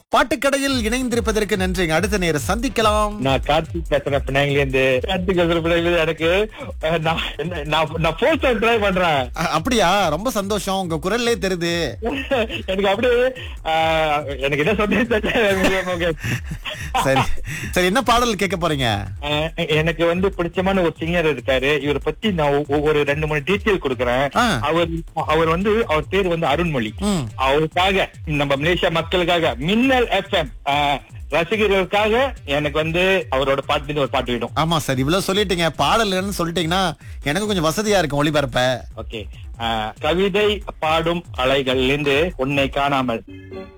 பாட்டுக்கடையில் இணைந்திருப்பதற்கு நன்றிங்க அடுத்த நேரம் சந்திக்கலாம் நான் கார்த்திக் பேசுறேன் பினாங்கில இருந்து கார்த்திக் பேசுற பினாங்கில இருந்து எனக்கு அஹ், நான் என்ன- நான் நான் ஃபோர்ஸ் ட்ரை பண்றேன் அ- அப்படியா ரொம்ப சந்தோஷம் உங்க குரல்லே தெரியுது எனக்கு அப்படியே அஹ், எனக்கு என்ன சொல்றது சரி சரி என்ன பாடல் கேட்க போறீங்க அஹ், எனக்கு வந்து பிடிச்சமான ஒரு சிங்கர் இருக்காரு இவரை பத்தி நான் ஒ- ஒரு ரெண்டு மூணு டீட்டெயில் கொடுக்குறேன் ஆ. அவர் அவர் வந்து அவர் பேர் வந்து அருண்மொழி ம். அவருக்காக நம்ம மலேசியா மக்களுக்காக மின்னல் எஃப்எம் ரசிகர்களுக்காக எனக்கு வந்து அவரோட பாட்டு ஒரு பாட்டு விடும் ஆமா சார் இவ்வளவு சொல்லிட்டீங்க பாடல்கள்னு சொல்லிட்டீங்கன்னா எனக்கு கொஞ்சம் வசதியா இருக்கும் ஒளிபரப்ப ஓகே கவிதை பாடும் அலைகளிலிருந்து உன்னை காணாமல்